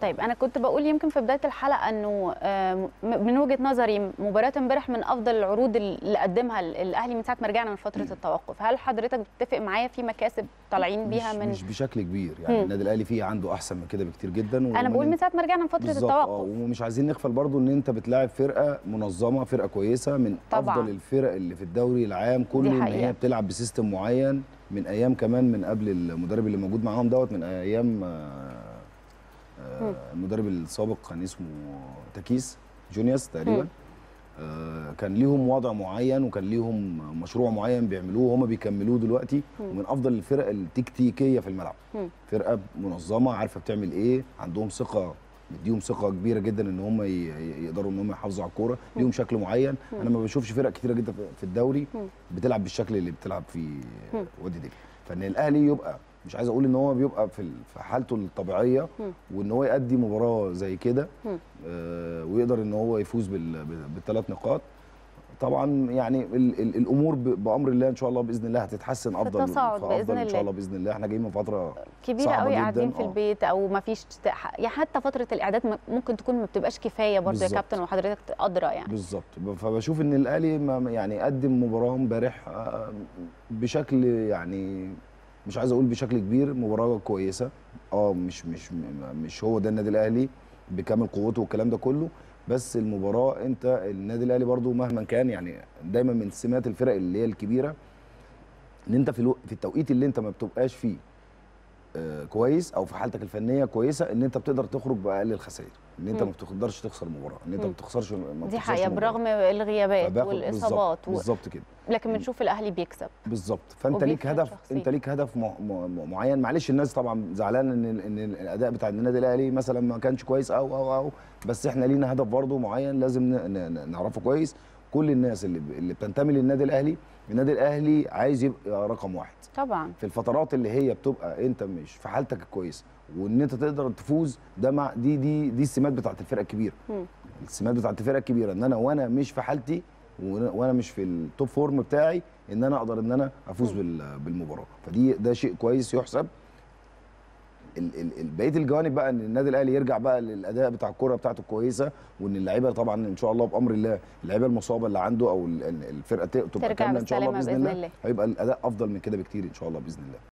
طيب انا كنت بقول يمكن في بدايه الحلقه انه آه، م- من وجهه نظري مباراه امبارح من افضل العروض اللي قدمها الاهلي من ساعه ما رجعنا من فتره التوقف هل حضرتك بتتفق معايا في مكاسب طالعين بيها مش, من مش بشكل كبير يعني مم. النادي الاهلي فيه عنده احسن من كده بكتير جدا انا بقول من ساعه ما رجعنا من فتره بالظبط، آه، التوقف ومش عايزين نغفل برضو ان انت بتلاعب فرقه منظمه فرقه كويسه من طبعاً. افضل الفرق اللي في الدوري العام كله ان حقيقة. هي بتلعب بسيستم معين من ايام كمان من قبل المدرب اللي موجود معاهم دوت من ايام آه، آه، المدرب السابق كان اسمه تكيس جونيوس تقريبا مم. آه، كان ليهم وضع معين وكان ليهم مشروع معين بيعملوه وهم بيكملوه دلوقتي مم. ومن افضل الفرق التكتيكيه في الملعب مم. فرقه منظمه عارفه بتعمل ايه عندهم ثقه مديهم ثقه كبيره جدا ان هم ي- ي- يقدروا ان هم يحافظوا على الكوره ليهم شكل معين انا ما بشوفش فرق كتيره جدا في- في الدوري مم. بتلعب بالشكل اللي بتلعب فيه مم. وادي دجله فان الاهلي يبقى مش عايز اقول ان هو بيبقى في ال- في حالته الطبيعيه مم. وان هو يأدي مباراه زي كده مم. آه، ويقدر ان هو يفوز بال- بال- بالثلاث نقاط طبعا يعني ال ال الامور ب- بامر الله ان شاء الله باذن الله هتتحسن افضل التصاعد في بإذن افضل ان الله. شاء الله باذن الله احنا جايين من فتره كبيره صعبة قوي جداً، قاعدين في آه. البيت او ما فيش يعني حتى فتره الاعداد م- ممكن تكون ما بتبقاش كفايه برضه يا بالظبط. كابتن وحضرتك ادرى يعني بالظبط فبشوف ان الاهلي ما- يعني قدم مباراه امبارح آه، بشكل يعني مش عايز اقول بشكل كبير مباراه كويسه اه مش مش مش هو ده النادي الاهلي بكامل قوته والكلام ده كله بس المباراه انت النادي الاهلي برضو مهما كان يعني دايما من سمات الفرق اللي هي الكبيره ان انت في الو... في التوقيت اللي انت ما بتبقاش فيه آه كويس او في حالتك الفنيه كويسه ان انت بتقدر تخرج باقل الخسائر ان انت مم. ما بتقدرش تخسر مباراه ان انت مم. ما بتخسرش ما دي بتخسرش حقيقه مباراة. برغم الغيابات فباخد- والاصابات بالظبط و... بالظبط كده لكن بنشوف الاهلي بيكسب بالظبط فانت ليك وبيفرق هدف شخصيا. انت ليك هدف م... م... م- معين معلش الناس طبعا زعلانه ان ان الاداء بتاع النادي الاهلي مثلا ما كانش كويس او او او بس احنا لينا هدف برضه معين لازم ن... ن... ن- نعرفه كويس كل الناس اللي ب... اللي بتنتمي للنادي الاهلي النادي الاهلي عايز يبقى رقم واحد طبعا في الفترات اللي هي بتبقى انت مش في حالتك الكويسه وان انت تقدر تفوز ده مع دي دي دي السمات بتاعت الفرقه الكبيره مم. السمات بتاعت الفرقه الكبيره ان انا وانا مش في حالتي وانا وأنا مش في التوب فورم بتاعي ان انا اقدر ان انا افوز بال- بالمباراه فدي ده شيء كويس يحسب ال- ال- ال- بقيه الجوانب بقى ان النادي الاهلي يرجع بقى للاداء بتاع الكوره بتاعته كويسه وان اللعيبه طبعا ان شاء الله بامر الله اللعيبه المصابه اللي عنده او ال- ال- الفرقه ت- تبقى ترجع كامله ان شاء الله بالسلامة باذن بإذن الله الله. هيبقى الاداء افضل من كده بكتير ان شاء الله باذن الله